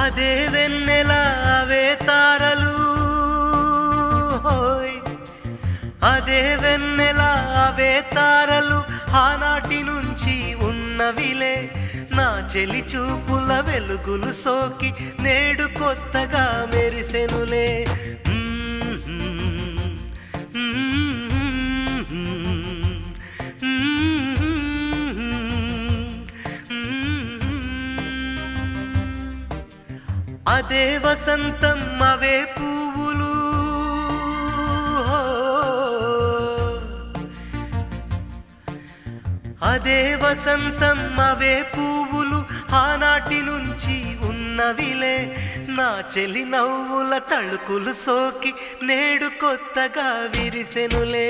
అదే వెన్నెల అవే తారలు హోయ్ అదే వెన్నెల అవే తారలు ఆనాటి నుంచి ఉన్నవిలే నా చెలి చూపుల వెలుగులు సోకి నేడు కొత్తగా మెరిసెనులే అదే వసంతం అవే పువ్వులు అదే వసంతం అవే పువ్వులు ఆనాటి నుంచి ఉన్నవిలే నా చెలి నవ్వుల తళుకులు సోకి నేడు కొత్తగా విరిసెనులే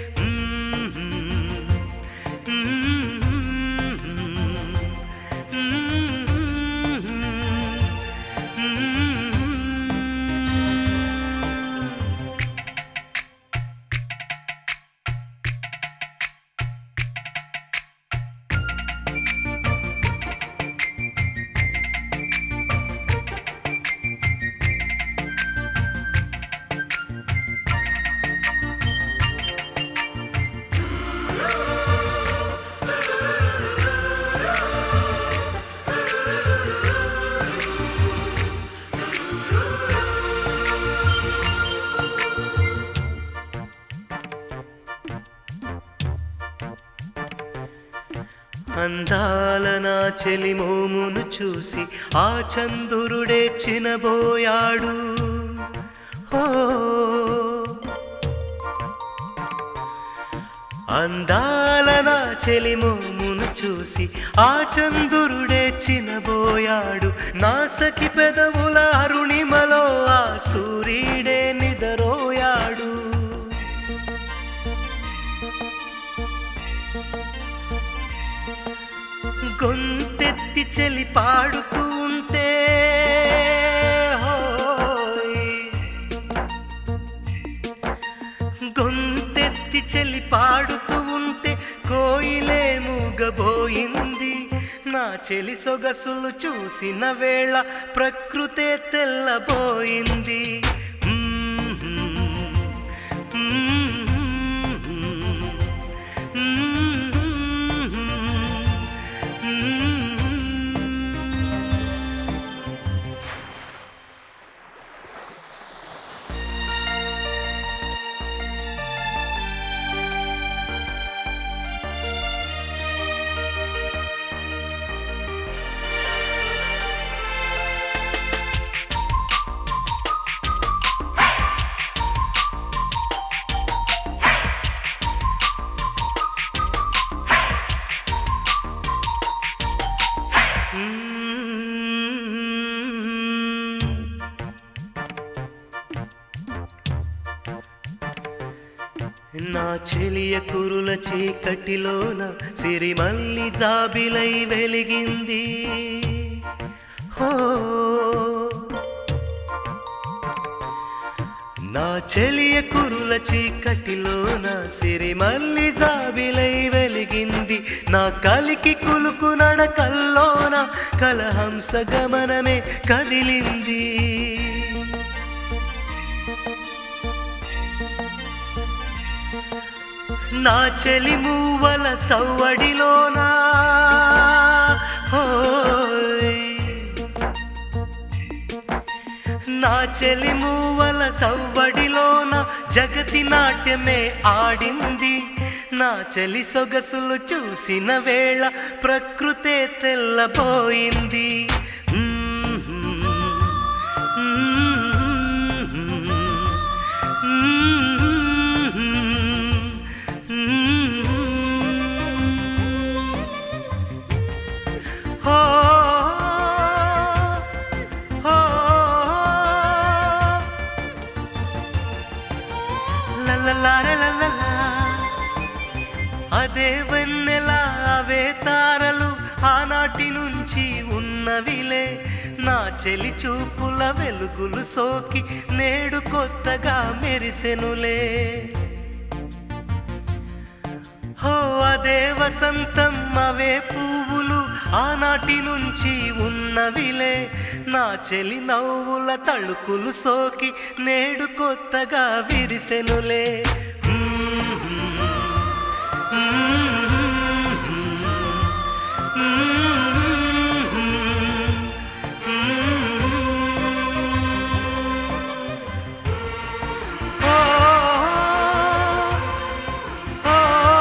అందాల నా చెలి మోమును చూసి ఆ చందురుడే చినబోయాడు ఓ అందాల నా చెలి మోమును చూసి ఆ చందురుడే చినబోయాడు నాసకి పెదవుల అరుణిమలో ఆ సూర్యుడే నిదరోయాడు గొంతెత్తి చెలి పాడుతూ ఉంటే హోయ్. గొంతెత్తి చెలి పాడుతూ ఉంటే కోయిలే మూగబోయింది నా చెలి సొగసులు చూసిన వేళ ప్రకృతే తెల్లబోయింది నా చెలియ కురుల చీకటిలోన సిరిమల్లి జాబిలై వెలిగింది హో నా చెలియ కురుల చీకటిలోన సిరిమల్లి జాబిలై వెలిగింది నా కలికి కులుకు నడకల్లోన కలహంస గమనమే కదిలింది నా చెలి మూవల సవ్వడిలోనా హోయ్. నా చెలి మూవల సవ్వడిలోన జగతి నాట్యమే ఆడింది నా చెలి సొగసులు చూసిన వేళ ప్రకృతే తెల్లబోయింది హో హో లలలారలలలా. అదే వెన్నెల అవే తారలు ఆనాటి నుంచి ఉన్నవిలే నా చెలి చూపుల వెలుగులు సోకి నేడు కొత్తగా మెరిసెనులే హో అదే వసంతం అవే పువ్వులు ఆనాటి నుంచి ఉన్నవిలే నా చెలి నవ్వుల తళుకులు సోకి నేడు కొత్తగా విరిసెనులే ఓ ఓ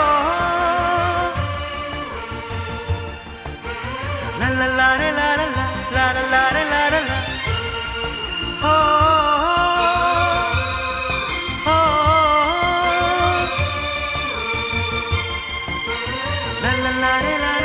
La la la la la la la la la la la la la. Oh, oh, oh, La la la la la